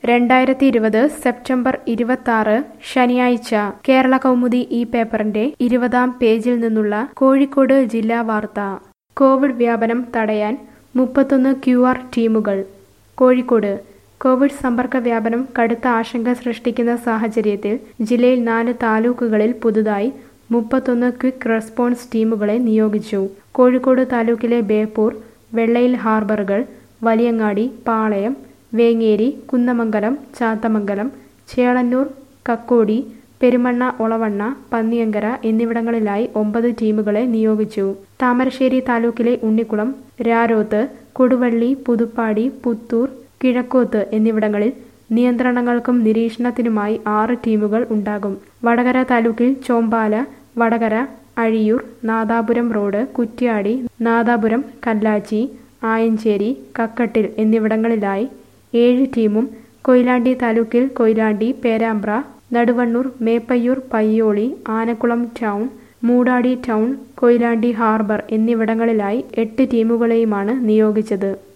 രണ്ടായിരത്തി ഇരുപത് സെപ്റ്റംബർ ഇരുപത്തി ശനിയാഴ്ച കേരള കൗമുദി ഈ പേപ്പറിന്റെ ഇരുപതാം പേജിൽ നിന്നുള്ള കോഴിക്കോട് ജില്ലാ വാർത്ത കോവിഡ് വ്യാപനം തടയാൻ മുപ്പത്തൊന്ന് ക്യു ആർ ടീമുകൾ കോഴിക്കോട് കോവിഡ് സമ്പർക്ക വ്യാപനം കടുത്ത ആശങ്ക സൃഷ്ടിക്കുന്ന സാഹചര്യത്തിൽ ജില്ലയിൽ നാല് താലൂക്കുകളിൽ പുതുതായി മുപ്പത്തൊന്ന് ക്വിക്ക് റെസ്പോൺസ് ടീമുകളെ നിയോഗിച്ചു കോഴിക്കോട് താലൂക്കിലെ ബേപ്പൂർ വെള്ളയിൽ ഹാർബറുകൾ വലിയങ്ങാടി പാളയം വേങ്ങേരി കുന്നമംഗലം ചാത്തമംഗലം ചേളന്നൂർ കക്കോടി പെരുമണ്ണ ഒളവണ്ണ പന്നിയങ്കര എന്നിവിടങ്ങളിലായി ഒമ്പത് ടീമുകളെ നിയോഗിച്ചു താമരശ്ശേരി താലൂക്കിലെ ഉണ്ണിക്കുളം രാരോത്ത് കൊടുവള്ളി പുതുപ്പാടി പുത്തൂർ കിഴക്കോത്ത് എന്നിവിടങ്ങളിൽ നിയന്ത്രണങ്ങൾക്കും നിരീക്ഷണത്തിനുമായി ആറ് ടീമുകൾ ഉണ്ടാകും വടകര താലൂക്കിൽ ചോമ്പാല വടകര അഴിയൂർ നാദാപുരം റോഡ് കുറ്റ്യാടി നാദാപുരം കല്ലാച്ചി ആയഞ്ചേരി കക്കട്ടിൽ എന്നിവിടങ്ങളിലായി ഏഴ് ടീമും കൊയിലാണ്ടി താലൂക്കിൽ Koyilandy Perambra Naduvannur Meppayur Payyoli Anakkulam town Moodadi town Koyilandy harbour എന്നിവിടങ്ങളിലായി എട്ട് ടീമുകളെയുമാണ് നിയോഗിച്ചത്